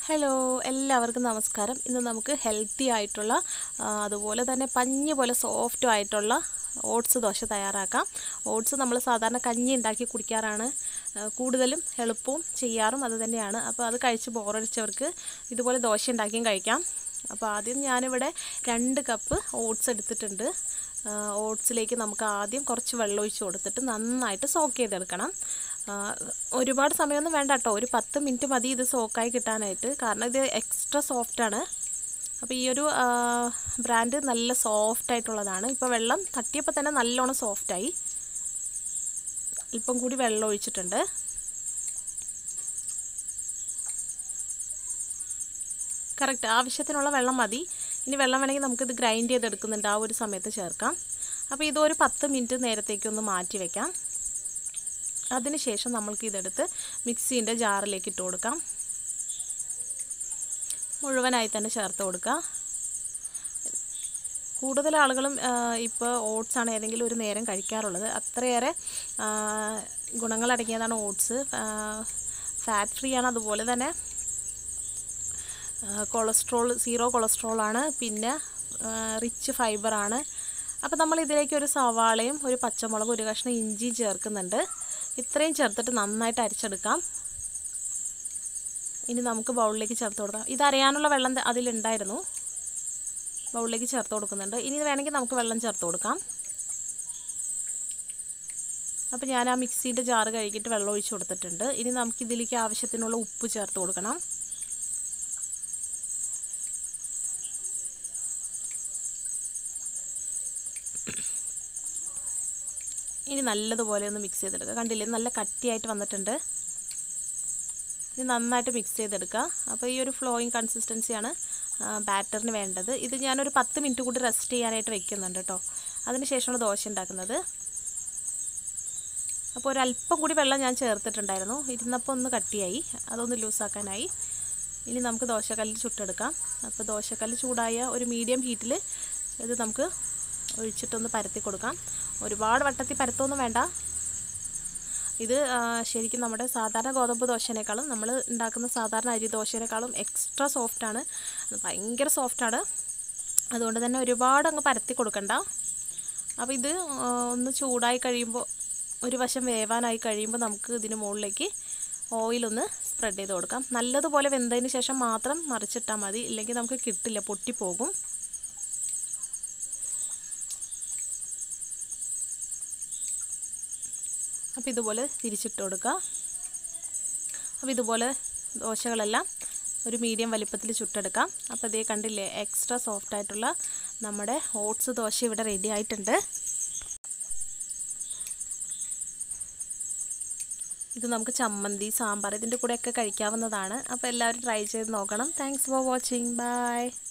hello എല്ലാവർക്കും നമസ്കാരം ഇന്ന് നമുക്ക് ഹെൽത്തി ആയിട്ടുള്ള ആ, അതുപോലെ തന്നെ പഞ്ഞ് പോലെ സോഫ്റ്റും ആയിട്ടുള്ള ഓട്സ് ദോശ തയ്യാറാക്കാം ഓട്സ് നമ്മൾ സാധാരണ കഞ്ഞി ഉണ്ടാക്കി കുടിക്കാറാണ് ആ, കൂടുതലും എളുപ്പവും ചെയ്യാറും അത് തന്നെയാണ് അപ്പോൾ അത് കഴിച്ച് ബോറടിച്ചവർക്ക് ഇതുപോലെ ദോശ ഉണ്ടാക്കിയും കഴിക്കാം അപ്പോൾ ആദ്യം ഞാനിവിടെ രണ്ട് കപ്പ് ഓട്സ് എടുത്തിട്ടുണ്ട് ആ, ഓട്സിലേക്ക് നമുക്ക് ആദ്യം കുറച്ച് വെള്ളം ഒഴിച്ച് കൊടുത്തിട്ട് നന്നായിട്ട് സോക്ക് ചെയ്തെടുക്കണം ആ, ഒരുപാട് സമയമൊന്നും വേണ്ട കേട്ടോ ഒരു പത്ത് മിനിറ്റ് മതി ഇത് സോക്കായി കിട്ടാനായിട്ട് കാരണം ഇത് എക്സ്ട്രാ സോഫ്റ്റാണ് അപ്പോൾ ഈ ഒരു ബ്രാൻഡ് നല്ല സോഫ്റ്റ് ആയിട്ടുള്ളതാണ് ഇപ്പോൾ വെള്ളം തട്ടിയപ്പോൾ തന്നെ നല്ലോണം സോഫ്റ്റായി അല്പം കൂടി വെള്ളം ഒഴിച്ചിട്ടുണ്ട് കറക്റ്റ് ആവശ്യത്തിനുള്ള വെള്ളം മതി ഇനി വെള്ളം വേണമെങ്കിൽ നമുക്കിത് ഗ്രൈൻഡ് ചെയ്തെടുക്കുന്നുണ്ട് ആ ഒരു സമയത്ത് ചേർക്കാം അപ്പോൾ ഇതൊരു പത്ത് മിനിറ്റ് നേരത്തേക്കൊന്ന് മാറ്റി വെക്കാം അതിനുശേഷം നമ്മൾക്ക് ഇതെടുത്ത് മിക്സീൻ്റെ ജാറിലേക്ക് ഇട്ട് കൊടുക്കാം മുഴുവനായി തന്നെ ചേർത്ത് കൊടുക്കുക കൂടുതൽ ആളുകളും ഇപ്പോൾ ഓട്സ് ആണ് ഏതെങ്കിലും ഒരു നേരം കഴിക്കാറുള്ളത് അത്രയേറെ ആ, ഗുണങ്ങളടങ്ങിയതാണ് ഓട്സ് ഫാറ്റ് ഫ്രീ ആണ് അതുപോലെ തന്നെ കൊളസ്ട്രോൾ സീറോ കൊളസ്ട്രോൾ ആണ് പിന്നെ റിച്ച് ഫൈബറാണ് അപ്പോൾ നമ്മൾ ഇതിലേക്ക് ഒരു സവാളയും ഒരു പച്ചമുളകും ഒരു കഷ്ണം ഇഞ്ചിയും ചേർക്കുന്നുണ്ട് ഇത്രയും ചേർത്തിട്ട് നന്നായിട്ട് അരിച്ചെടുക്കാം ഇനി നമുക്ക് ബൗളിലേക്ക് ചേർത്ത് കൊടുക്കാം ഇതറിയാനുള്ള വെള്ളം ദേ അതിലുണ്ടായിരുന്നു ബൗളിലേക്ക് ചേർത്ത് കൊടുക്കുന്നുണ്ട് ഇനി വേണമെങ്കിൽ നമുക്ക് വെള്ളം ചേർത്ത് കൊടുക്കാം അപ്പോൾ ഞാൻ ആ മിക്സീൻ്റെ ജാറ് കഴുകിയിട്ട് വെള്ളം ഒഴിച്ച് കൊടുത്തിട്ടുണ്ട് ഇനി നമുക്ക് ഇതിലേക്ക് ആവശ്യത്തിനുള്ള ഉപ്പ് ചേർത്ത് കൊടുക്കണം ഇനി നല്ലതുപോലെ ഒന്ന് മിക്സ് ചെയ്തെടുക്കുക കണ്ടില്ലേ നല്ല കട്ടിയായിട്ട് വന്നിട്ടുണ്ട് ഇത് നന്നായിട്ട് മിക്സ് ചെയ്തെടുക്കുക അപ്പോൾ ഈ ഒരു ഫ്ലോയിങ് കൺസിസ്റ്റൻസിയാണ് ബാറ്ററിന് വേണ്ടത് ഇത് ഞാനൊരു പത്ത് മിനിറ്റ് കൂടി റെസ്റ്റ് ചെയ്യാനായിട്ട് വെക്കുന്നുണ്ട് കേട്ടോ അതിന് ശേഷമാണ് ദോശ ഉണ്ടാക്കുന്നത് അപ്പോൾ ഒരല്പം കൂടി വെള്ളം ഞാൻ ചേർത്തിട്ടുണ്ടായിരുന്നു ഇരുന്നപ്പോൾ ഒന്ന് കട്ടിയായി അതൊന്ന് ലൂസാക്കാനായി ഇനി നമുക്ക് ദോശക്കല്ലിൽ ചുട്ടെടുക്കാം അപ്പോൾ ദോശക്കല്ല് ചൂടായ ഒരു മീഡിയം ഹീറ്റിൽ ഇത് നമുക്ക് ഒഴിച്ചിട്ടൊന്ന് പരത്തി കൊടുക്കാം ഒരുപാട് വട്ടത്തിൽ പരത്തൊന്നും വേണ്ട ഇത് ആ, ശരിക്കും നമ്മുടെ സാധാരണ ഗോതമ്പ് ദോശേനേക്കാളും നമ്മൾ ഉണ്ടാക്കുന്ന സാധാരണ അരി ദോശേനേക്കാളും എക്സ്ട്രാ സോഫ്റ്റാണ് ഭയങ്കര സോഫ്റ്റാണ് അതുകൊണ്ട് തന്നെ ഒരുപാട് അങ്ങ് പരത്തി കൊടുക്കണ്ട അപ്പോൾ ഇത് ആ, ഒന്ന് ചൂടായി കഴിയുമ്പോൾ ഒരു വശം വേവാനായി കഴിയുമ്പോൾ നമുക്ക് ഇതിന് മുകളിലേക്ക് ഓയിലൊന്ന് സ്പ്രെഡ് ചെയ്ത് കൊടുക്കാം നല്ലതുപോലെ വെന്തതിന് ശേഷം മാത്രം മറിച്ചിട്ടാൽ മതി ഇല്ലെങ്കിൽ നമുക്ക് കിട്ടില്ല പൊട്ടിപ്പോകും അപ്പോൾ ഇതുപോലെ തിരിച്ചിട്ട് കൊടുക്കുക അപ്പോൾ ഇതുപോലെ ദോശകളെല്ലാം ഒരു മീഡിയം വലിപ്പത്തിൽ ചുട്ടെടുക്കാം അപ്പോൾ ഇതേ കണ്ടില്ലേ എക്സ്ട്രാ സോഫ്റ്റ് ആയിട്ടുള്ള നമ്മുടെ ഓട്സ് ദോശ ഇവിടെ റെഡി ആയിട്ടുണ്ട് ഇത് നമുക്ക് ചമ്മന്തി സാമ്പാർ ഇതിൻ്റെ കൂടെയൊക്കെ കഴിക്കാവുന്നതാണ് അപ്പോൾ എല്ലാവരും ട്രൈ ചെയ്ത് നോക്കണം താങ്ക്സ് ഫോർ വാച്ചിങ് ബൈ